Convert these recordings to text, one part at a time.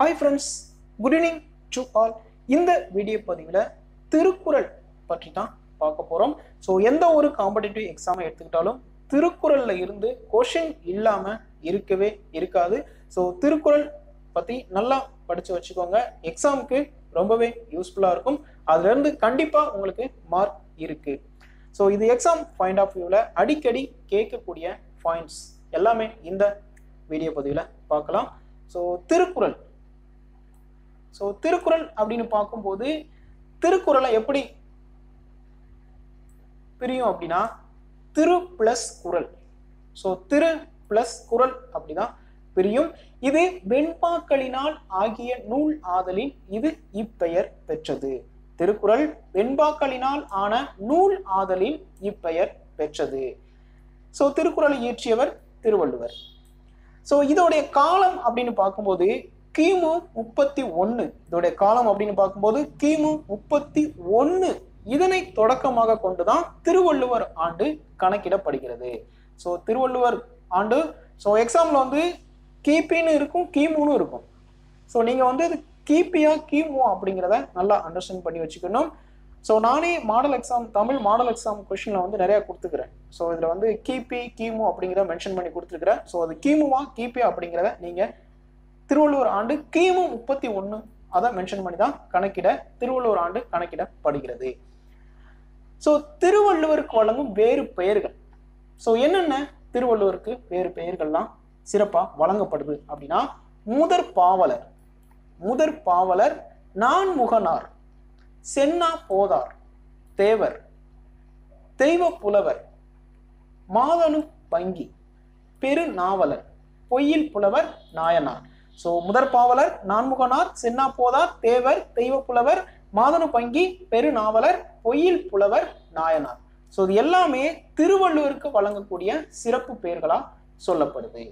hi friends good evening to all இந்த video பதிவில் திருக்குறள் பற்றி தான் பார்க்க போகிறோம் ஸோ எந்த ஒரு காம்படிட்டிவ் எக்ஸாமை எடுத்துக்கிட்டாலும் திருக்குறளில் இருந்து கொஷின் இல்லாமல் இருக்கவே இருக்காது ஸோ திருக்குறள் பற்றி நல்லா படித்து வச்சுக்கோங்க எக்ஸாமுக்கு ரொம்பவே யூஸ்ஃபுல்லாக இருக்கும் அதுலேருந்து கண்டிப்பாக உங்களுக்கு மார்க் இருக்குது ஸோ இது எக்ஸாம் பாயிண்ட் ஆஃப் வியூவில் அடிக்கடி கேட்கக்கூடிய பாயிண்ட்ஸ் எல்லாமே இந்த வீடியோ பதிவில் பார்க்கலாம் ஸோ திருக்குறள் ஸோ திருக்குறள் அப்படின்னு பார்க்கும்போது திருக்குறளை எப்படி பிரியும் அப்படின்னா திரு பிளஸ் குறள் ஸோ திரு பிளஸ் குறள் அப்படிதான் பிரியும் இது வெண்பாக்களினால் ஆகிய நூல் ஆதலின் இது இப்பெயர் பெற்றது திருக்குறள் வெண்பாக்களினால் ஆன நூல் ஆதலின் இப்பெயர் பெற்றது ஸோ திருக்குறளை இயற்றியவர் திருவள்ளுவர் ஸோ இதோடைய காலம் அப்படின்னு பார்க்கும்போது கிமு முப்பத்தி ஒன்று இதோடைய காலம் அப்படின்னு பார்க்கும்போது கிமு முப்பத்தி ஒன்று இதனை தொடக்கமாக கொண்டுதான் திருவள்ளுவர் ஆண்டு கணக்கிடப்படுகிறது ஸோ திருவள்ளுவர் ஆண்டு ஸோ எக்ஸாம்ல வந்து கிபின்னு இருக்கும் கிமுன்னு இருக்கும் ஸோ நீங்கள் வந்து இது கிபியா கிமு அப்படிங்கிறத நல்லா அண்டர்ஸ்டாண்ட் பண்ணி வச்சுக்கணும் ஸோ நானே model exam Tamil model exam கொஷினில் வந்து நிறையா கொடுத்துக்கிறேன் ஸோ இதில் வந்து கிபி கிமு அப்படிங்கிறத மென்ஷன் பண்ணி கொடுத்துருக்குறேன் ஸோ அது கிமுவா கிபியா அப்படிங்கிறத நீங்கள் திருவள்ளுவர் ஆண்டு கிமு முப்பத்தி ஒன்று அதை மென்ஷன் பண்ணி தான் கணக்கிட திருவள்ளுவர் ஆண்டு கணக்கிடப்படுகிறது ஸோ திருவள்ளுவருக்கு வழங்கும் வேறு பெயர்கள் ஸோ என்னென்ன திருவள்ளுவருக்கு வேறு பெயர்கள்லாம் சிறப்பாக வழங்கப்படுது அப்படின்னா முதற் பாவலர் முதற் பாவலர் நான்முகனார் சென்னா போதார் தேவர் தெய்வ புலவர் மாதனு பங்கி பெரு நாவலர் பொய்யில் புலவர் நாயனார் ஸோ முதற் பாவலர் நான்முகனார் சென்னா போதார் தேவர் தெய்வ புலவர் மாதனு பங்கி பெரு நாவலர் பொய்யில் புலவர் நாயனார் ஸோ இது எல்லாமே திருவள்ளுவருக்கு வழங்கக்கூடிய சிறப்பு பெயர்களா சொல்லப்படுது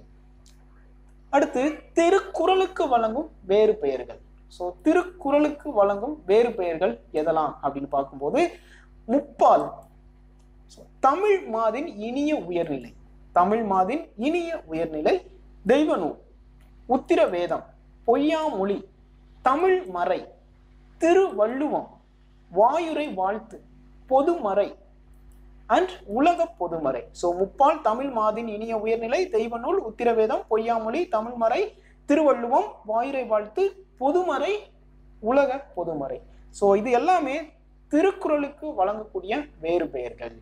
அடுத்து திருக்குறளுக்கு வழங்கும் வேறு பெயர்கள் ஸோ திருக்குறளுக்கு வழங்கும் வேறு பெயர்கள் எதெல்லாம் அப்படின்னு பார்க்கும்போது முப்பால் தமிழ் மாதின் இனிய உயர்நிலை தமிழ் மாதின் இனிய உயர்நிலை தெய்வ நூல் உத்திர வேதம் பொய்யாமொழி தமிழ் மறை திருவள்ளுவம் வாயுரை வாழ்த்து பொதுமறை அண்ட் உலக பொதுமறை ஸோ முப்பால் தமிழ் மாதின் இனிய உயர்நிலை தெய்வ நூல் உத்திரவேதம் பொய்யாமொழி தமிழ்மறை திருவள்ளுவம் வாயுரை வாழ்த்து பொதுமறை உலக பொதுமறை ஸோ இது எல்லாமே திருக்குறளுக்கு வழங்கக்கூடிய வேறு பெயர்கள்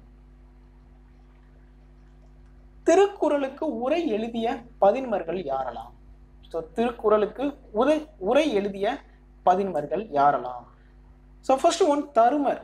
திருக்குறளுக்கு உரை எழுதிய பதின்மர்கள் யாரெல்லாம் ஸோ திருக்குறளுக்கு உரை உரை எழுதிய பதின்மர்கள் யாரெல்லாம் so first one Dharumar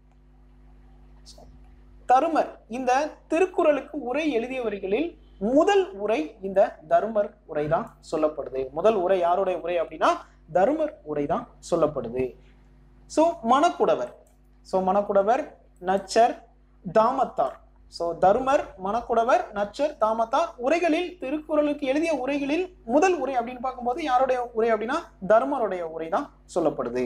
Dharumar இந்த திருக்குறளுக்கு உரை எழுதியவர்களில் முதல் உரை இந்த தருமர் உரை தான் சொல்லப்படுது முதல் உரை யாருடைய உரை அப்படின்னா தருமர் உரை தான் சொல்லப்படுது so Manakkudavar so Manakkudavar Nachar Thamathar so Dharumar Manakkudavar Nachar Thamathar உரைகளில் திருக்குறளுக்கு எழுதிய உரைகளில் முதல் உரை அப்படின்னு பார்க்கும்போது யாருடைய உரை அப்படின்னா தருமருடைய உரை தான் சொல்லப்படுது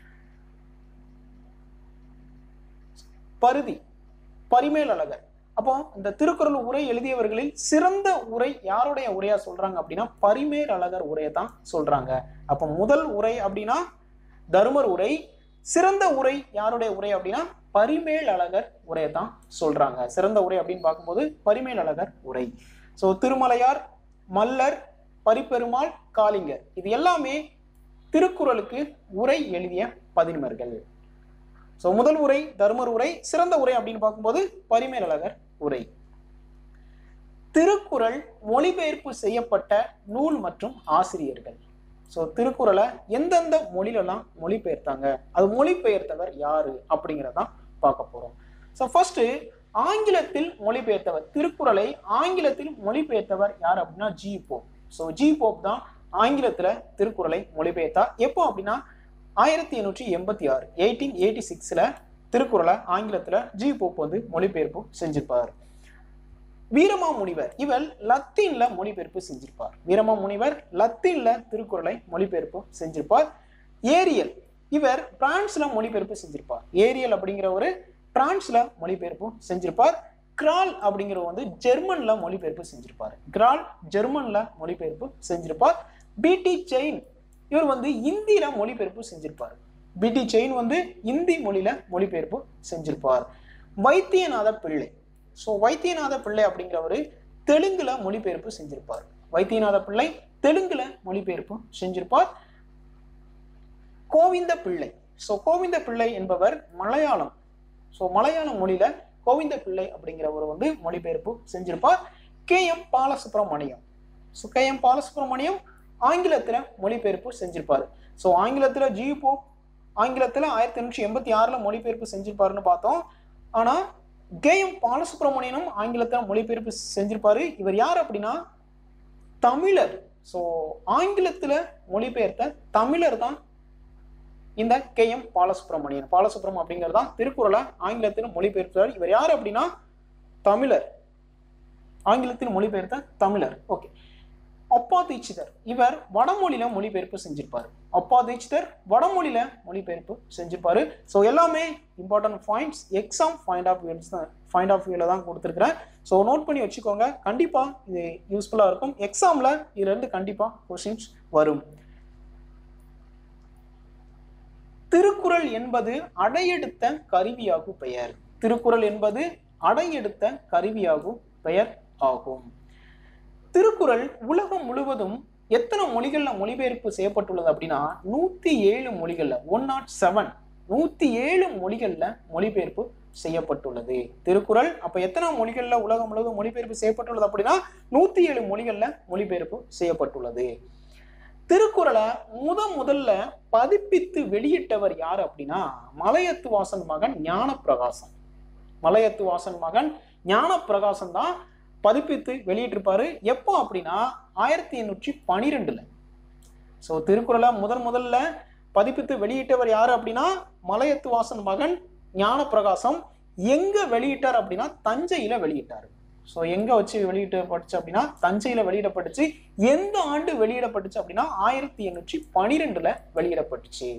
பருதி பரிமேல் அழகர் அப்போ இந்த திருக்குறள் உரை எழுதியவர்களில் சிறந்த உரை யாருடைய உரையா சொல்றாங்க அப்படின்னா பரிமேல் அழகர் உரையை தான் சொல்றாங்க அப்போ முதல் உரை அப்படின்னா தருமர் உரை சிறந்த உரை யாருடைய உரை அப்படின்னா பரிமேல் அழகர் உரையை தான் சொல்றாங்க சிறந்த உரை அப்படின்னு பார்க்கும்போது பரிமேல் அழகர் உரை ஸோ திருமலையார் மல்லர் பரிப்பெருமாள் காளிங்கர் இது எல்லாமே திருக்குறளுக்கு உரை எழுதிய பதின்மர்கள் ஸோ முதல் உரை தர்மர் உரை சிறந்த உரை அப்படின்னு பார்க்கும்போது பரிமேல் அழகர் உரை திருக்குறள் மொழிபெயர்ப்பு செய்யப்பட்ட நூல் மற்றும் ஆசிரியர்கள் ஸோ திருக்குறளை எந்தெந்த மொழியிலலாம் மொழிபெயர்த்தாங்க அது மொழிபெயர்த்தவர் யாரு அப்படிங்கிறதான் பார்க்க போறோம் ஸோ ஃபர்ஸ்ட் ஆங்கிலத்தில் மொழிபெயர்த்தவர் திருக்குறளை ஆங்கிலத்தில் மொழிபெயர்த்தவர் யார் அப்படின்னா G Pope so G Pope தான் ஆங்கிலத்தில் திருக்குறளை மொழிபெயர்த்தார் எப்போ அப்படின்னா ஆயிரத்தி எண்ணூற்றி எண்பத்தி ஆறு எயிட்டீன் எயிட்டி சிக்ஸில் திருக்குறளை ஆங்கிலத்தில் ஜி போப் வந்து மொழிபெயர்ப்பு செஞ்சிருப்பார் வீரமா முனிவர் இவர் லத்தீன்ல மொழிபெயர்ப்பு செஞ்சிருப்பார் வீரமா முனிவர் லத்தீன்ல திருக்குறளை மொழிபெயர்ப்பு செஞ்சிருப்பார் ஏரியல் இவர் பிரான்ஸ்ல மொழிபெயர்ப்பு செஞ்சிருப்பார் ஏரியல் அப்படிங்கிற ஒரு பிரான்ஸ்ல மொழிபெயர்ப்பு செஞ்சிருப்பார் கிரால் அப்படிங்கிற வந்து ஜெர்மன்ல மொழிபெயர்ப்பு செஞ்சிருப்பார் கிரால் ஜெர்மன்ல மொழிபெயர்ப்பு செஞ்சிருப்பார் பிடி செயின் இவர் வந்து இந்தியில மொழிபெயர்ப்பு செஞ்சிருப்பார் பிடி செயின் வந்து இந்தி மொழியில மொழிபெயர்ப்பு செஞ்சிருப்பார் வைத்தியநாத பிள்ளை ஸோ வைத்தியநாத பிள்ளை அப்படிங்கிறவர் தெலுங்குல மொழிபெயர்ப்பு செஞ்சிருப்பார் வைத்தியநாத பிள்ளை தெலுங்குல மொழிபெயர்ப்பு செஞ்சிருப்பார் கோவிந்த பிள்ளை ஸோ கோவிந்த பிள்ளை என்பவர் மலையாளம் ஸோ மலையாள மொழியில கோவிந்த பிள்ளை அப்படிங்கிறவர் வந்து மொழிபெயர்ப்பு செஞ்சிருப்பார் K M Balasubramaniam so K M Balasubramaniam ஆங்கிலத்துல மொழிபெயர்ப்பு செஞ்சிருப்பாரு ஸோ ஆங்கிலத்துல ஜியு போப் ஆங்கிலத்துல ஆயிரத்தி எண்ணூற்றி எண்பத்தி ஆறுல மொழிபெயர்ப்பு செஞ்சிருப்பாருன்னு பார்த்தோம் ஆனா கே எம் பாலசுப்ரமணியனும் ஆங்கிலத்துல மொழிபெயர்ப்பு செஞ்சிருப்பாரு இவர் யார் அப்படின்னா தமிழர் ஸோ ஆங்கிலத்துல மொழிபெயர்த்த தமிழர் தான் இந்த கே எம் பாலசுப்ரமணியன் பாலசுப்ரமணியம் அப்படிங்கிறது தான் திருக்குறளை ஆங்கிலத்தில் மொழிபெயர்த்தார் இவர் யார் அப்படின்னா தமிழர் ஆங்கிலத்தில் மொழிபெயர்த்த தமிழர் ஓகே அப்பா தீட்சிதர் இவர் வடமொழியில மொழிபெயர்ப்பு செஞ்சிருப்பாரு அப்பா தீட்சிதர் வடமொழியில மொழிபெயர்ப்பு செஞ்சிருப்பாரு ஸோ எல்லாமே important points exam point of views தான் பாயிண்ட் ஆஃப் வியூல தான் கொடுத்துருக்கிறேன் ஸோ நோட் பண்ணி வச்சுக்கோங்க கண்டிப்பா இது யூஸ்ஃபுல்லா இருக்கும் எக்ஸாம்ல இதுல இருந்து கண்டிப்பா கொஸ்டின்ஸ் வரும் திருக்குறள் என்பது அடையெடுத்த கருவியாகு பெயர் திருக்குறள் என்பது அடையெடுத்த கருவியாகு பெயர் ஆகும் திருக்குறள் உலகம் முழுவதும் எத்தனை மொழிகள்ல மொழிபெயர்ப்பு செய்யப்பட்டுள்ளது அப்படின்னா நூத்தி ஏழு மொழிகள்ல ஒன் நாட் செவன் நூத்தி ஏழு மொழிகள்ல மொழிபெயர்ப்பு செய்யப்பட்டுள்ளது திருக்குறள் அப்ப எத்தனை மொழிகள்ல உலகம் முழுவதும் மொழிபெயர்ப்பு செய்யப்பட்டுள்ளது அப்படின்னா நூத்தி ஏழு மொழிகள்ல மொழிபெயர்ப்பு செய்யப்பட்டுள்ளது திருக்குறளை முத முதல்ல பதிப்பித்து வெளியிட்டவர் யார் அப்படின்னா மலையத்து வாசன் மகன் ஞான பிரகாசம் மலையத்து வாசன் மகன் ஞான பிரகாசம் தான் பதிப்பித்து வெளியிட்டிருப்பாரு எப்போ அப்படின்னா ஆயிரத்தி எண்ணூற்றி பனிரெண்டுல ஸோ திருக்குறளை முதன் முதல்ல பதிப்பித்து வெளியிட்டவர் யாரு அப்படின்னா மலையத்து வாசன் மகன் ஞான பிரகாசம் எங்க வெளியிட்டார் அப்படின்னா தஞ்சையில வெளியிட்டாரு ஸோ எங்க வச்சு வெளியிடப்பட்டுச்சு அப்படின்னா தஞ்சையில வெளியிடப்பட்டுச்சு எந்த ஆண்டு வெளியிடப்பட்டுச்சு அப்படின்னா ஆயிரத்தி எண்ணூற்றி பனிரெண்டுல வெளியிடப்பட்டுச்சு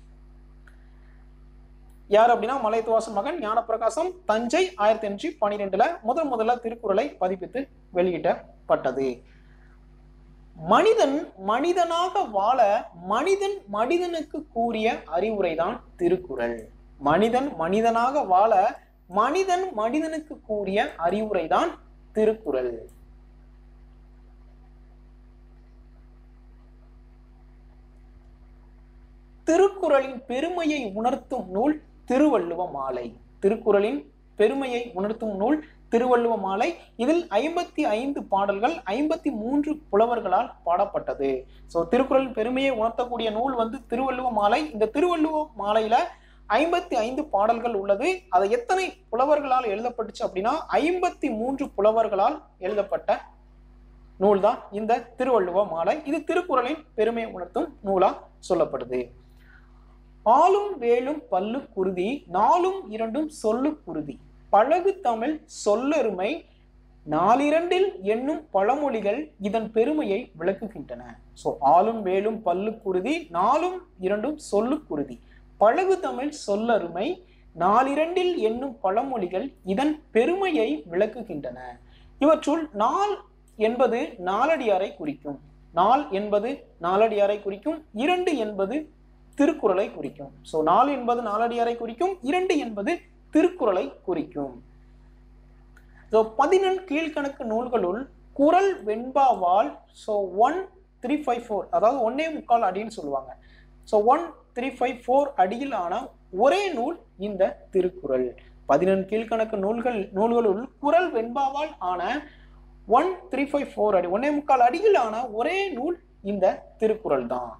யார் அப்படின்னா மலைத்துவாசன் மகன் ஞானப்பிரகாசம் தஞ்சை ஆயிரத்தி எண்ணூற்றி பனிரெண்டுல முதல் முதல்ல திருக்குறளை பதிப்பித்து வெளியிடப்பட்டது மனிதன் மனிதனாக வாழ மனிதன் மனிதனுக்கு கூறிய அறிவுரைதான் திருக்குறள் மனிதன் மனிதனாக வாழ மனிதன் மனிதனுக்கு கூறிய அறிவுரைதான் திருக்குறள் திருக்குறளின் பெருமையை உணர்த்தும் நூல் திருவள்ளுவ மாலை திருக்குறளின் பெருமையை உணர்த்தும் நூல் திருவள்ளுவ மாலை இதில் ஐம்பத்தி ஐந்து பாடல்கள் ஐம்பத்தி மூன்று புலவர்களால் பாடப்பட்டது ஸோ திருக்குறள் பெருமையை உணர்த்தக்கூடிய நூல் வந்து திருவள்ளுவ மாலை இந்த திருவள்ளுவ மாலையில ஐம்பத்தி ஐந்து பாடல்கள் உள்ளது அது எத்தனை புலவர்களால் எழுதப்பட்டுச்சு அப்படின்னா ஐம்பத்தி மூன்று புலவர்களால் எழுதப்பட்ட நூல் தான் இந்த திருவள்ளுவ மாலை இது திருக்குறளின் பெருமையை உணர்த்தும் நூலா சொல்லப்படுது ஆளும் வேலும் பல்லு குருதி நாளும் இரண்டும் சொல்லு குருதி பழகு தமிழ் சொல்லொருமை நாலிரண்டில் எண்ணும் பழமொழிகள் இதன் பெருமையை விளக்குகின்றன ஸோ ஆளும் வேலும் பல்லு குருதி நாளும் இரண்டும் சொல்லு குருதி பழகு தமிழ் சொல்லருமை நாலிரண்டில் எண்ணும் பழமொழிகள் இதன் பெருமையை விளக்குகின்றன இவற்றுள் நாள் என்பது நாலடியாரை குறிக்கும் நாள் என்பது நாலடியாரை குறிக்கும் இரண்டு என்பது திருக்குறளை குறிக்கும் ஸோ நாலு என்பது நாலடியாரை குறிக்கும் இரண்டு என்பது திருக்குறளை குறிக்கும் ஸோ பதினெண் கீழ்கணக்கு நூல்களுள் குறள் வெண்பாவால் so one three five four அதாவது ஒன்னே முக்கால் அடின்னு சொல்லுவாங்க so one three five four அடியில் ஆன ஒரே நூல் இந்த திருக்குறள் பதினெண் கீழ்கணக்கு நூல்கள் நூல்களுள் குறள் வெண்பாவால் ஆன ஒன் த்ரீ ஃபைவ் ஃபோர் அடி ஒன்னே முக்கால் அடியில் ஆன ஒரே நூல் இந்த திருக்குறள் தான்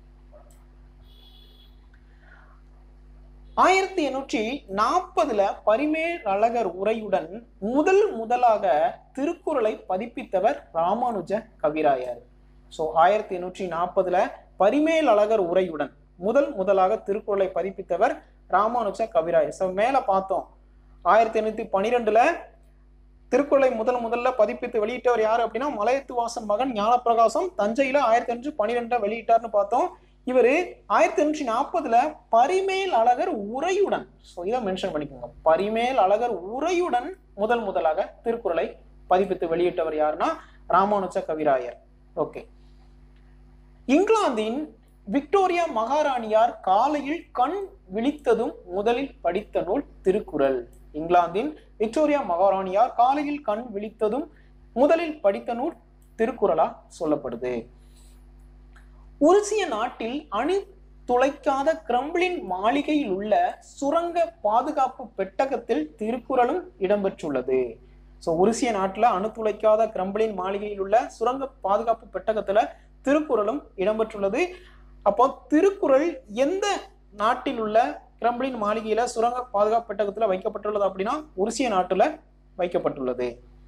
ஆயிரத்தி எண்ணூற்றி நாற்பதுல பரிமேல் அழகர் உரையுடன் முதல் முதலாக திருக்குறளை பதிப்பித்தவர் ராமானுஜ கவிராயர் ஸோ ஆயிரத்தி எண்ணூற்றி நாற்பதுல பரிமேல் அழகர் உரையுடன் முதல் முதலாக திருக்குறளை பதிப்பித்தவர் ராமானுஜ கவிராயர் ஸோ மேல பார்த்தோம் ஆயிரத்தி எண்ணூத்தி பனிரெண்டுல திருக்குறளை முதல் முதல்ல பதிப்பித்து வெளியிட்டவர் யாரு அப்படின்னா மலையத்து வாசன் மகன் ஞானப்பிரகாசம் தஞ்சையில ஆயிரத்தி எண்ணூற்றி பனிரெண்டுல வெளியிட்டார்னு பார்த்தோம் இவர் ஆயிரத்தி எண்ணூற்றி நாற்பதுல பரிமேல் அழகர் உரையுடன் ஸோ இதை மென்ஷன் பண்ணிக்கோங்க பரிமேல் அழகர் உரையுடன் முதல் முதலாக திருக்குறளை பதிப்பித்து வெளியிட்டவர் யாருன்னா ராமானுஜ கவிராயர் ஓகே இங்கிலாந்தின் விக்டோரியா மகாராணியார் காலையில் கண் விழித்ததும் முதலில் படித்த நூல் திருக்குறள் இங்கிலாந்தின் விக்டோரியா மகாராணியார் காலையில் கண் விழித்ததும் முதலில் படித்த நூல் திருக்குறளா சொல்லப்படுது உருசிய நாட்டில் அணு துளைக்காத கிரம்ளின் மாளிகையில் உள்ள சுரங்க பாதுகாப்பு பெட்டகத்தில் திருக்குறளும் இடம்பெற்றுள்ளது ஸோ உருசிய நாட்டில் அணு துளைக்காத கிரம்ளின் மாளிகையில் உள்ள சுரங்க பாதுகாப்பு பெட்டகத்துல திருக்குறளும் இடம்பெற்றுள்ளது அப்போ திருக்குறள் எந்த நாட்டில் உள்ள கிரம்ளின் மாளிகையில சுரங்க பாதுகாப்பு பெட்டகத்துல வைக்கப்பட்டுள்ளது அப்படின்னா உருசிய நாட்டுல வைக்கப்பட்டுள்ளது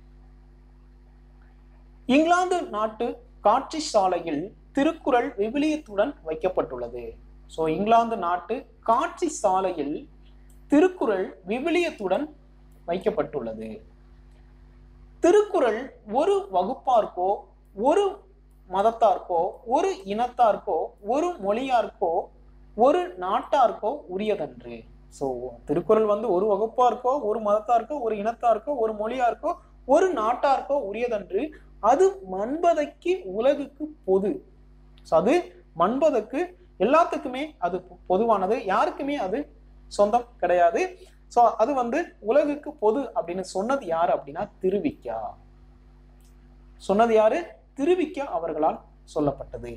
இங்கிலாந்து நாட்டு காட்சி சாலையில் திருக்குறள் விவிலியத்துடன் வைக்கப்பட்டுள்ளது ஸோ இங்கிலாந்து நாட்டு காட்சி சாலையில் திருக்குறள் விவிலியத்துடன் வைக்கப்பட்டுள்ளது திருக்குறள் ஒரு வகுப்பார்க்கோ ஒரு மதத்தார்க்கோ ஒரு இனத்தார்க்கோ ஒரு மொழியார்க்கோ ஒரு நாட்டார்க்கோ உரியதன்று ஸோ திருக்குறள் வந்து ஒரு வகுப்பார்க்கோ ஒரு மதத்தார்க்கோ ஒரு இனத்தார்க்கோ ஒரு மொழியார்க்கோ ஒரு நாட்டார்க்கோ உரியதன்று அது மண்பதைக்கு உலகுக்கு பொது ஸோ அது மண்பதற்கு எல்லாத்துக்குமே அது பொதுவானது யாருக்குமே அது சொந்தம் கிடையாது ஸோ அது வந்து உலகுக்கு பொது அப்படின்னு சொன்னது யாரு அப்படின்னா திருவிக்கா சொன்னது யாரு திருவிக்கா அவர்களால் சொல்லப்பட்டது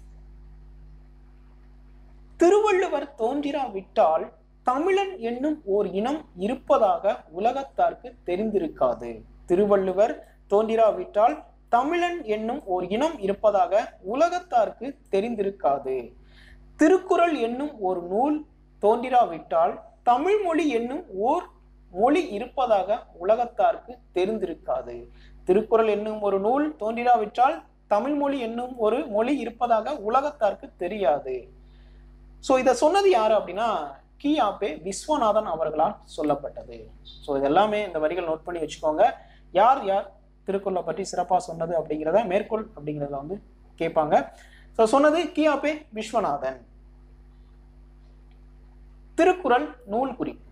திருவள்ளுவர் தோன்றிராவிட்டால் தமிழன் என்னும் ஓர் இனம் இருப்பதாக உலகத்தார்க்கு தெரிந்திருக்காது திருவள்ளுவர் தோன்றிராவிட்டால் தமிழன் என்னும் ஓர் இனம் இருப்பதாக உலகத்தார்க்கு தெரிந்திருக்காது திருக்குறள் என்னும் ஒரு நூல் தோன்றிராவிட்டால் தமிழ் மொழி என்னும் ஓர் மொழி இருப்பதாக உலகத்தார்க்கு தெரிந்திருக்காது திருக்குறள் என்னும் ஒரு நூல் தோன்றிராவிட்டால் தமிழ் மொழி என்னும் ஒரு மொழி இருப்பதாக உலகத்தார்க்கு தெரியாது ஸோ இதை சொன்னது யாரு அப்படின்னா கியாபே விஸ்வநாதன் அவர்களால் சொல்லப்பட்டது ஸோ இதெல்லாமே இந்த வரிகள் நோட் பண்ணி வச்சுக்கோங்க யார் யார் திருக்குறளை பற்றி சிறப்பாக சொன்னது அப்படிங்கிறத மேற்கோள் அப்படிங்கிறத வந்து கேட்பாங்க ஸோ சொன்னது கியாபே விஸ்வநாதன் திருக்குறள் நூல் குறிப்பு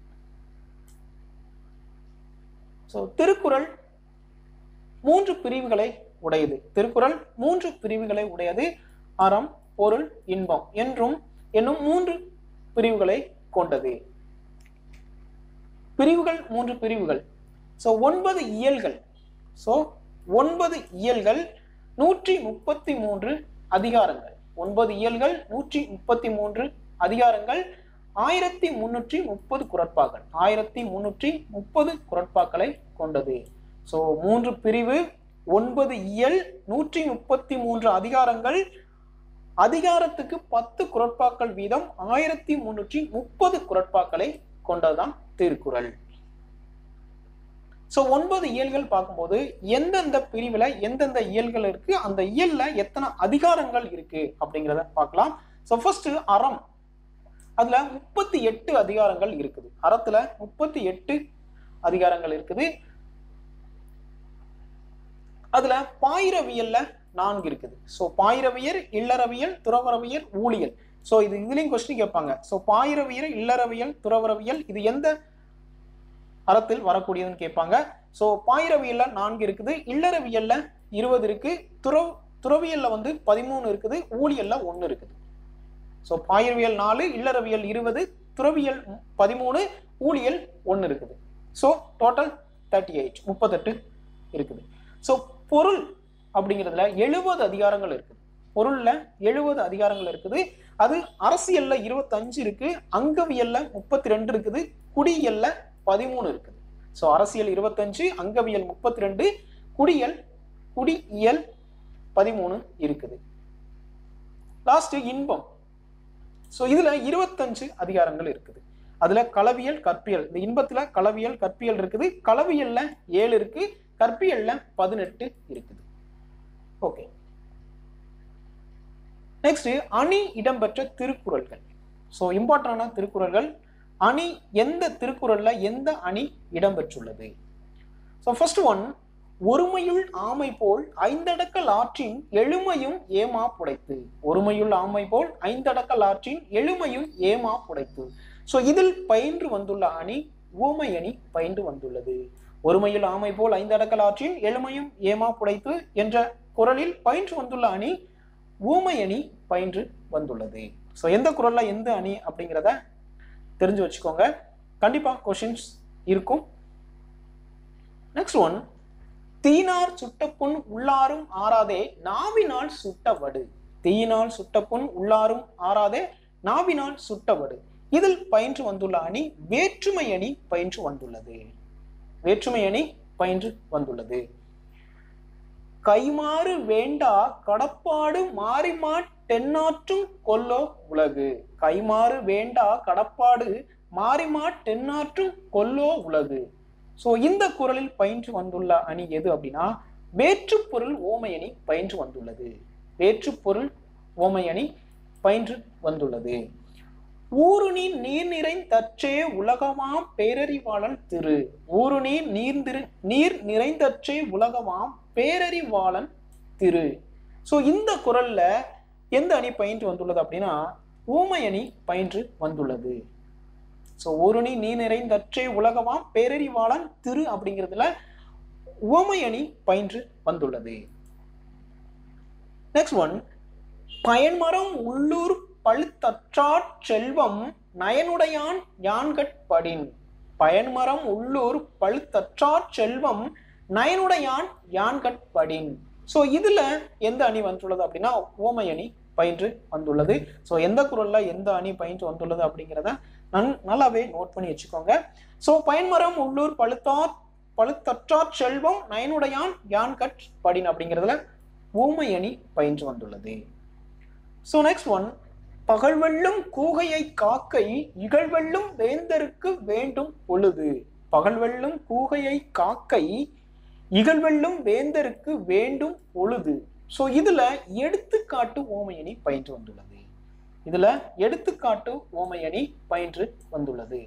ஸோ திருக்குறள் மூன்று பிரிவுகளை உடையது திருக்குறள் மூன்று பிரிவுகளை உடையது அறம் பொருள் இன்பம் என்றும் என்னும் மூன்று பிரிவுகளை கொண்டது பிரிவுகள் மூன்று பிரிவுகள் ஸோ ஒன்பது இயல்கள் ஸோ ஒன்பது இயல்கள் நூற்றி முப்பத்தி மூன்று அதிகாரங்கள் ஒன்பது இயல்கள் நூற்றி முப்பத்தி மூன்று அதிகாரங்கள் ஆயிரத்தி முன்னூற்றி முப்பது குரட்பாக்கள் ஆயிரத்தி முன்னூற்றி முப்பது குரட்பாக்களை கொண்டது ஸோ மூன்று பிரிவு ஒன்பது இயல் நூற்றி முப்பத்தி மூன்று அதிகாரங்கள் அதிகாரத்துக்கு பத்து குரட்பாக்கள் வீதம் ஆயிரத்தி முன்னூற்றி முப்பது குரட்பாக்களை கொண்டதுதான் திருக்குறள் ஸோ ஒன்பது இயல்கள் பார்க்கும்போது எந்தெந்த பிரிவுல எந்தெந்த இயல்கள் இருக்கு அந்த இயல்ல எத்தனை அதிகாரங்கள் இருக்கு அப்படிங்கிறத பார்க்கலாம் ஸோ ஃபர்ஸ்ட் அறம் அதுல முப்பத்தி எட்டு அதிகாரங்கள் இருக்குது அறத்துல முப்பத்தி எட்டு அதிகாரங்கள் இருக்குது அதுல பாயிரவியல்ல நான்கு இருக்குது ஸோ பாயிரவியர் இல்லறவியல் துறவரவியல் ஊழியல் ஸோ இது இதுலயும் கொஸ்டின் கேட்பாங்க ஸோ பாயிரவியல் இல்லறவியல் துறவரவியல் இது எந்த அறத்தில் வரக்கூடியதுன்னு கேட்பாங்க ஸோ பாயிரவியல்ல நான்கு இருக்குது இல்லறவியல்ல இருபது இருக்கு துறவு துறவியல்ல வந்து பதிமூணு இருக்குது ஊழியல்ல ஒன்று இருக்குது ஸோ பாயிரவியல் நாலு இல்லறவியல் இருபது துறவியல் பதிமூணு ஊழியல் ஒன்று இருக்குது ஸோ டோட்டல் தேர்ட்டி எயிட் முப்பத்தெட்டு இருக்குது ஸோ பொருள் அப்படிங்கிறதுல எழுபது அதிகாரங்கள் இருக்குது பொருள்ல எழுபது அதிகாரங்கள் இருக்குது அது அரசியல்ல இருபத்தஞ்சு இருக்கு அங்கவியல்ல முப்பத்தி ரெண்டு இருக்குது குடியியல்ல பதிமூணு இருக்குது ஸோ அரசியல் இருபத்தஞ்சு அங்கவியல் முப்பத்தி ரெண்டு குடியல் குடியியல் பதிமூணு இருக்குது லாஸ்ட் இன்பம் ஸோ இதுல இருபத்தஞ்சு அதிகாரங்கள் இருக்குது அதுல களவியல் கற்பியல் இந்த இன்பத்துல களவியல் கற்பியல் இருக்குது களவியல்ல ஏழு இருக்கு கற்பியல்ல பதினெட்டு இருக்குது ஓகே நெக்ஸ்ட் அணி இடம்பெற்ற திருக்குறள்கள் ஸோ இம்பார்ட்டன்டான திருக்குறள்கள் அணி எந்த திருக்குறள்ல எந்த அணி இடம்பெற்றுள்ளது ஸோ ஃபர்ஸ்ட் ஒன் ஒருமையுள் ஆமை போல் ஐந்தடக்கல் ஆற்றின் எழுமையும் ஏமா புடைத்து ஒருமையுள் ஆமை போல் ஐந்தடக்கல் ஆற்றின் எழுமையும் ஏமா புடைத்து ஸோ இதில் பயின்று வந்துள்ள அணி ஊமை அணி பயின்று வந்துள்ளது ஒருமையில் ஆமை போல் ஐந்தடக்கல் ஆற்றின் எழுமையும் ஏமா புடைத்து என்ற குரலில் பயின்று வந்துள்ள அணி ஊமை அணி பயின்று வந்துள்ளது ஸோ எந்த குரல்ல எந்த அணி அப்படிங்கிறத தெரிஞ்சு வச்சுக்கோங்க கண்டிப்பா கொஷின்ஸ் இருக்கும் நெக்ஸ்ட் ஒன் தீனார் சுட்ட புண் உள்ளாரும் ஆறாதே நாவினால் சுட்ட வடு தீயினால் சுட்ட புண் உள்ளாரும் ஆறாதே நாவினால் சுட்ட வடு இதில் பயின்று வந்துள்ள அணி வேற்றுமை அணி பயின்று வந்துள்ளது வேற்றுமை அணி பயின்று வந்துள்ளது கைமாறு வேண்டா கடப்பாடு மாறிமா தென்னாற்றும் கொல்லோ உலகு கைமாறு வேண்டா கடப்பாடு மாறிமா தென்னாற்றும் கொல்லோ உலகு சோ இந்த குரலில் பயின்று வந்துள்ள அணி எது அப்படின்னா வேற்றுப்பொருள் ஓமை அணி பயின்று வந்துள்ளது வேற்றுப்பொருள் ஓமை அணி பயின்று வந்துள்ளது ஊருணி நீர் நிறைந்தற்றே உலகமாம் பேரறிவாளன் திரு ஊருணி நீர் திரு நீர் நிறைந்தற்றே உலகமாம் பேரறிவாளன் திரு சோ இந்த குரல்ல எந்த அணி பயின்று வந்துள்ளது அப்படின்னா ஊமை அணி பயின்று வந்துள்ளது ஸோ ஊருணி நீ நிறைந்தற்றே உலகமாம் பேரறிவாளன் திரு அப்படிங்கிறதுல உவமை அணி பயின்று வந்துள்ளது நெக்ஸ்ட் ஒன் பயன்மரம் உள்ளூர் பழுத்தற்றாற் செல்வம் நயனுடையான் யான்கட்படின் பயன்மரம் உள்ளூர் பழுத்தற்றாற் செல்வம் நயனுடையான் யான்கட்படின் ஸோ இதுல எந்த அணி வந்துள்ளது அப்படின்னா ஓமை அணி பயின்று வந்துள்ளது ஸோ எந்த குரல்ல எந்த அணி பயின்று வந்துள்ளது அப்படிங்கிறத நன் நல்லாவே நோட் பண்ணி வச்சுக்கோங்க ஸோ பயன்மரம் உள்ளூர் பழுத்தார் பழுத்தற்றாற் செல்வம் நயனுடையான் யான்கட் படின் அப்படிங்கிறதுல ஊமை அணி பயின்று வந்துள்ளது ஸோ நெக்ஸ்ட் ஒன் பகல்வெல்லும் கூகையை காக்கை இகழ்வெல்லும் வேந்தருக்கு வேண்டும் பொழுது பகல்வெல்லும் கூகையை காக்கை இகழ்வெல்லும் வேந்தருக்கு வேண்டும் பொழுது ஸோ இதுல எடுத்துக்காட்டு ஓமையணி பயின்று வந்துள்ளது இதுல எடுத்துக்காட்டு ஓமையணி பயின்று வந்துள்ளது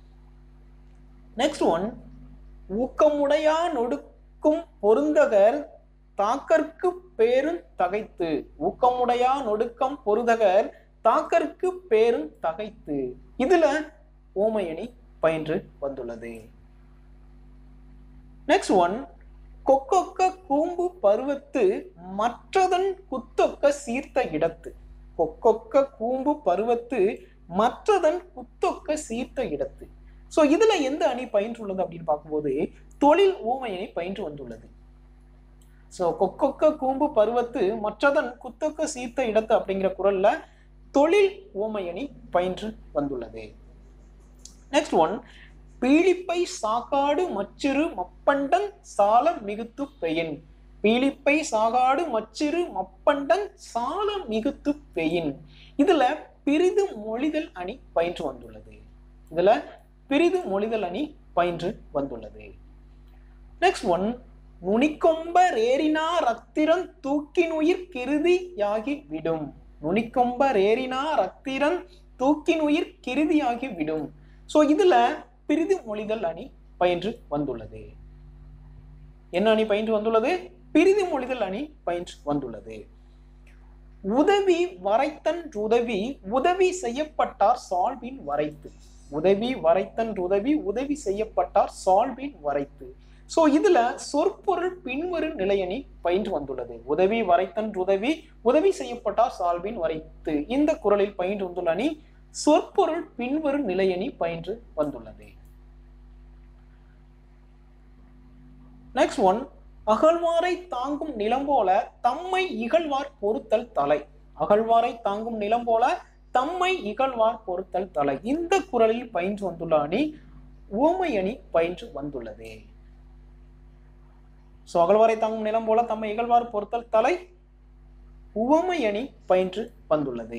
நெக்ஸ்ட் ஒன் ஊக்கமுடையா நொடுக்கும் பொருந்தகர் தாக்கற்கு பேரும் தகைத்து ஊக்கமுடையா நொடுக்கம் பொருந்தகர் தாக்கற்கு பேரும் தகைத்து இதுல ஓமையணி பயின்று வந்துள்ளது நெக்ஸ்ட் ஒன் கொக்கொக்க கூம்பு பருவத்து மற்றதன் குத்தொக்க சீர்த்த இடத்து கொக்கொக்க கூம்பு பருவத்து மற்றதன் குத்தொக்க சீர்த்த இடத்து சோ இதுல எந்த அணி பயின்றுள்ளது அப்படின்னு பார்க்கும்போது தொழில் ஊமை அணி பயின்று வந்துள்ளது சோ கொக்கொக்க கூம்பு பருவத்து மற்றதன் குத்தொக்க சீர்த்த இடத்து அப்படிங்கிற குரல்ல தொழில் ஊமை அணி பயின்று வந்துள்ளது நெக்ஸ்ட் ஒன் பீலிப்பை சாக்காடு மச்சிறு மப்பண்டன் சால மிகுத்து பெயின் பீலிப்பை சாகாடு மச்சிறு மப்பண்டன் சால மிகுத்து பெயின் இதுல பிரிது மொழிதல் அணி பயின்று வந்துள்ளது இதுல பிரிது மொழிதல் அணி பயின்று வந்துள்ளது நெக்ஸ்ட் ஒன் நுனிக்கொம்பர் ஏறினா ரத்திரன் தூக்கினுயிர் கிருதியாகி விடும் நுனிக்கொம்பர் ஏறினா ரத்திரன் தூக்கினுயிர் கிருதியாகி விடும் சோ இதுல பிரிது மொழிதல் அணி பயின்று வந்துள்ளது என்ன அணி பயின்று வந்துள்ளது பிரிது மொழிதல் அணி பயின்று வந்துள்ளது உதவி வரைத்தன் உதவி உதவி செய்யப்பட்டார் சால்வின் வரைத்து உதவி வரைத்தன் உதவி உதவி செய்யப்பட்டார் சால்வின் வரைத்து சோ இதுல சொற்பொருள் பின்வரும் நிலையணி பயின்று வந்துள்ளது உதவி வரைத்தன் உதவி உதவி செய்யப்பட்டார் சால்வின் வரைத்து இந்த குரலில் பயின்று வந்துள்ள அணி சொற்பொருள் பின்வரும் நிலையணி பயின்று வந்துள்ளது நெக்ஸ்ட் ஒன் அகழ்வாரை தாங்கும் நிலம் போல தம்மை இகழ்வார் பொறுத்தல் தலை அகழ்வாரை தாங்கும் நிலம் போல தம்மை இகழ்வார் பொறுத்தல் தலை இந்த குரலில் பயின்று வந்துள்ள அணி ஊமை அணி பயின்று வந்துள்ளது சோ அகழ்வாரை தாங்கும் நிலம் போல தம்மை இகழ்வார் பொறுத்தல் தலை உவமை அணி பயின்று வந்துள்ளது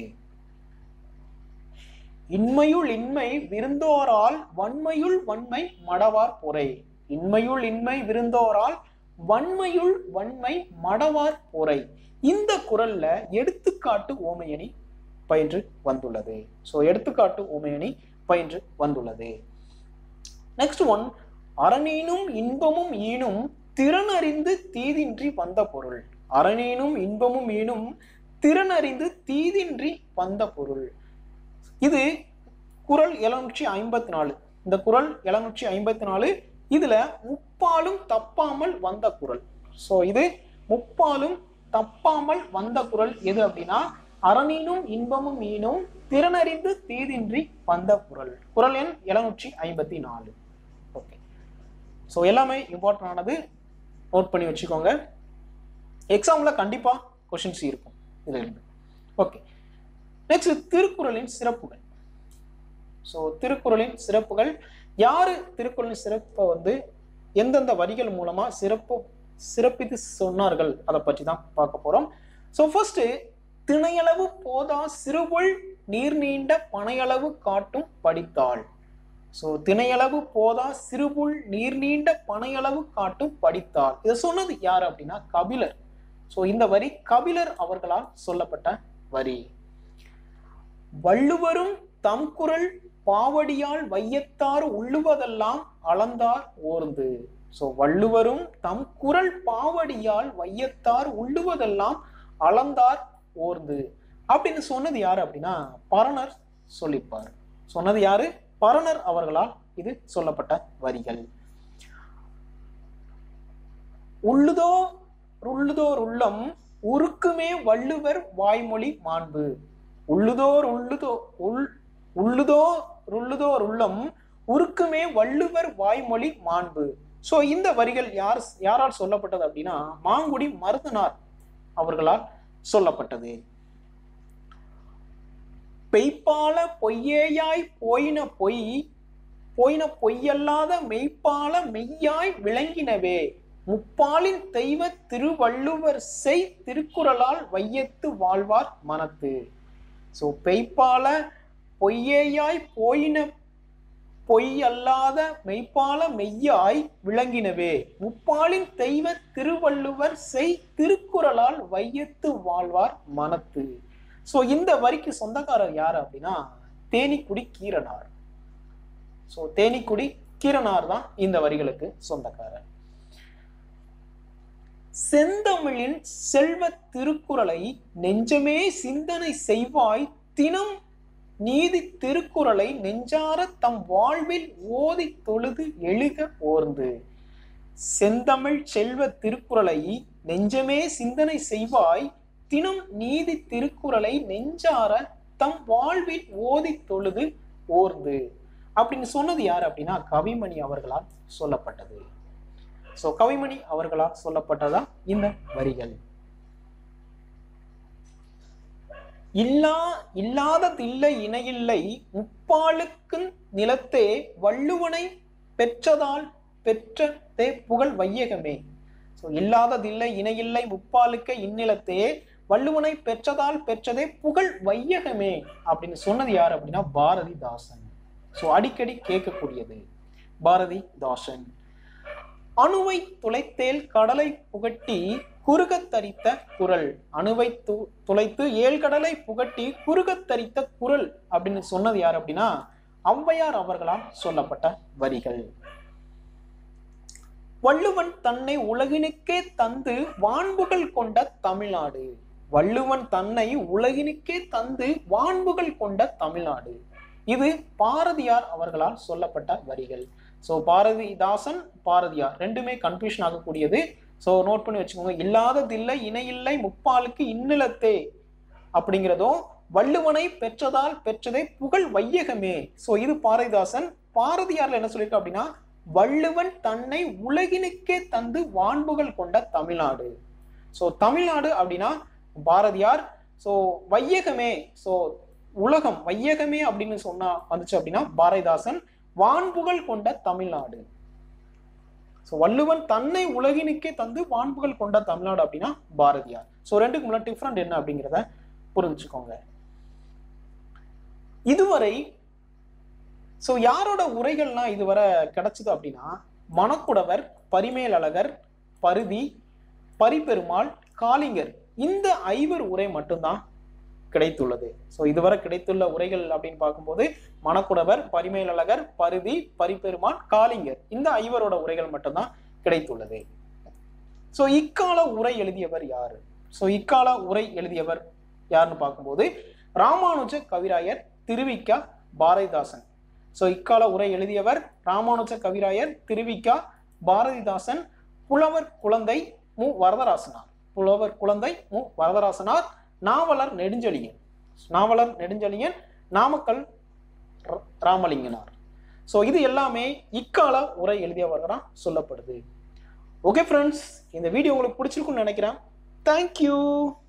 இன்மையுள் இன்மை விருந்தோரால் வன்மையுள் வன்மை மடவார் பொறை இன்மையுள் இன்மை விருந்தோரால் வன்மையுள் வன்மை மடவார் பொறை இந்த குரல்ல எடுத்துக்காட்டு ஓமையணி பயின்று வந்துள்ளது சோ எடுத்துக்காட்டு ஓமையணி பயின்று வந்துள்ளது நெக்ஸ்ட் ஒன் அரணீனும் இன்பமும் ஈனும் திறனறிந்து தீதின்றி வந்த பொருள் அரணீனும் இன்பமும் ஈனும் திறனறிந்து தீதின்றி வந்த பொருள் இது குரல் எழுநூற்றி ஐம்பத்தி நாலு இந்த குரல் எழுநூற்றி ஐம்பத்தி நாலு இதுல முப்பாலும் தப்பாமல் வந்த குரல் சோ இது முப்பாலும் தப்பாமல் வந்த குரல் எது அப்படின்னா அறனீனும் இன்பமும் ஈனும் திறனறிந்து தீதின்றி வந்த குரல் குரல் எண் எழுநூற்றி ஐம்பத்தி நாலு ஓகே ஸோ எல்லாமே இம்பார்ட்டன்ட் ஆனது நோட் பண்ணி வச்சுக்கோங்க எக்ஸாம்ல கண்டிப்பா கொஷின்ஸ் இருக்கும் இதுல இருந்து ஓகே நெக்ஸ்ட் திருக்குறளின் சிறப்புகள் ஸோ திருக்குறளின் சிறப்புகள் யாரு திருக்குறளின் சிறப்பை வந்து எந்தெந்த வரிகள் மூலமா சிறப்பு சிறப்பித்து சொன்னார்கள் அதை பற்றி தான் பார்க்க போறோம் ஸோ ஃபர்ஸ்ட் திணையளவு போதா சிறுபுள் நீர் நீண்ட பனையளவு காட்டும் படித்தாள் ஸோ திணையளவு போதா சிறுபுள் நீர் நீண்ட பனையளவு காட்டும் படித்தாள் இதை சொன்னது யார் அப்படின்னா கபிலர் ஸோ இந்த வரி கபிலர் அவர்களால் சொல்லப்பட்ட வரி வள்ளுவரும் தம் குரல் பாவடியால் வையத்தார் உள்ளுவதெல்லாம் அளந்தார் ஓர்ந்து ஸோ வள்ளுவரும் தம் குரல் பாவடியால் வையத்தார் உள்ளுவதெல்லாம் அளந்தார் ஓர்ந்து அப்படின்னு சொன்னது யாரு அப்படின்னா பரணர் சொல்லிப்பார் சொன்னது யாரு பரணர் அவர்களால் இது சொல்லப்பட்ட வரிகள் உள்ளுதோ உள்ளுதோர் உள்ளம் உருக்குமே வள்ளுவர் வாய்மொழி மாண்பு உள்ளுதோர் உள்ளுதோ உள் உள்ளுதோ உள்ளுதோர் உள்ளம் உருக்குமே வள்ளுவர் வாய்மொழி மாண்பு சோ இந்த வரிகள் யார் யாரால் சொல்லப்பட்டது அப்படின்னா மாங்குடி மருதனார் அவர்களால் சொல்லப்பட்டது பெய்ப்பால பொய்யேயாய் போயின பொய் போயின பொய்யல்லாத மெய்ப்பால மெய்யாய் விளங்கினவே முப்பாலின் தெய்வ திருவள்ளுவர் செய் திருக்குறளால் வையத்து வாழ்வார் மனத்து ஸோ பெய்ப்பால பொய்யேயாய் போயின பொய் அல்லாத மெய்ப்பால மெய்யாய் விளங்கினவே முப்பாலின் தெய்வ திருவள்ளுவர் செய் திருக்குறளால் வையத்து வாழ்வார் மனத்து ஸோ இந்த வரிக்கு சொந்தக்காரர் யார் அப்படின்னா தேனிக்குடி கீரனார் ஸோ தேனிக்குடி கீரனார் தான் இந்த வரிகளுக்கு சொந்தக்காரர் செந்தமிழின் செல்வ திருக்குறளை நெஞ்சமே சிந்தனை செய்வாய் தினம் நீதி திருக்குறளை நெஞ்சார தம் வாழ்வில் ஓதி தொழுது எழுக ஓர்ந்து செந்தமிழ் செல்வ திருக்குறளை நெஞ்சமே சிந்தனை செய்வாய் தினம் நீதி திருக்குறளை நெஞ்சார தம் வாழ்வில் ஓதி தொழுது ஓர்ந்து அப்படின்னு சொன்னது யார் அப்படின்னா கவிமணி அவர்களால் சொல்லப்பட்டது சோ கவிமணி அவர்களால் சொல்லப்பட்டதா இந்த வரிகள் இல்லா இல்லாததில்லை இணையில்லை முப்பாலுக்கு நிலத்தே வள்ளுவனை பெற்றதால் பெற்றதே புகழ் வையகமே ஸோ இல்லாததில்லை இணையில்லை முப்பாலுக்க இந்நிலத்தே வள்ளுவனை பெற்றதால் பெற்றதே புகழ் வையகமே அப்படின்னு சொன்னது யார் அப்படின்னா பாரதிதாசன் ஸோ அடிக்கடி கேட்கக்கூடியது பாரதிதாசன் அணுவை துளைத்தேல் கடலை புகட்டி குறுகத் தரித்த குரல் அணுவை து துளைத்து ஏழு கடலை புகட்டி குறுகத் தரித்த குரல் அப்படின்னு சொன்னது யார் அப்படின்னா ஔவையார் அவர்களால் சொல்லப்பட்ட வரிகள் வள்ளுவன் தன்னை உலகினுக்கே தந்து வான்புகள் கொண்ட தமிழ்நாடு வள்ளுவன் தன்னை உலகினுக்கே தந்து வான்புகள் கொண்ட தமிழ்நாடு இது பாரதியார் அவர்களால் சொல்லப்பட்ட வரிகள் ஸோ பாரதிதாசன் பாரதியார் ரெண்டுமே கன்ஃபியூஷன் ஆகக்கூடியது ஸோ நோட் பண்ணி வச்சுக்கோங்க இல்லாததில்லை இணையில்லை முப்பாலுக்கு இன்னிலத்தே அப்படிங்கிறதும் வள்ளுவனை பெற்றதால் பெற்றதே புகழ் வையகமே ஸோ இது பாரதிதாசன் பாரதியார்ல என்ன சொல்லியிருக்க அப்படின்னா வள்ளுவன் தன்னை உலகினுக்கே தந்து வான்புகள் கொண்ட தமிழ்நாடு ஸோ தமிழ்நாடு அப்படின்னா பாரதியார் ஸோ வையகமே ஸோ உலகம் வையகமே அப்படின்னு சொன்னா வந்துச்சு அப்படின்னா பாரதிதாசன் வான்புகள் கொண்ட தமிழ்நாடு ஸோ வள்ளுவன் தன்னை உலகினுக்கே தந்து வான்புகள் கொண்ட தமிழ்நாடு அப்படின்னா பாரதியார் ஸோ ரெண்டுக்கு முன்னாடி டிஃப்ரெண்ட் என்ன அப்படிங்கிறத புரிஞ்சுக்கோங்க இதுவரை ஸோ யாரோட உரைகள்லாம் இதுவரை கிடைச்சது அப்படின்னா மணக்குடவர் பரிமேலழகர் பருதி பரிபெருமாள் காளிங்கர் இந்த ஐவர் உரை மட்டும்தான் கிடைத்துள்ளது ஸோ இதுவரை கிடைத்துள்ள உரைகள் அப்படின்னு பார்க்கும்போது மணக்குடவர் பரிமேலழகர் பருதி பரிபெருமான் காளிங்கர் இந்த ஐவரோட உரைகள் மட்டும்தான் கிடைத்துள்ளது ஸோ இக்கால உரை எழுதியவர் யாரு ஸோ இக்கால உரை எழுதியவர் யாருன்னு பார்க்கும்போது ராமானுஜ கவிராயர் திருவிக்கா பாரதிதாசன் ஸோ இக்கால உரை எழுதியவர் ராமானுஜ கவிராயர் திருவிக்கா பாரதிதாசன் புலவர் குழந்தை மு வரதராசனார் புலவர் குழந்தை மு வரதராசனார் நாவலர் நெடுஞ்செழியன் நாவலர் நெடுஞ்செழியன் நாமக்கல் ர- ராமலிங்கனார் ஸோ இது எல்லாமே இக்கால உரை எழுதியவர்களாக சொல்லப்படுது ஓகே ஃப்ரெண்ட்ஸ் இந்த வீடியோ உங்களுக்கு பிடிச்சிருக்குன்னு நினைக்கிறேன் தேங்க்யூ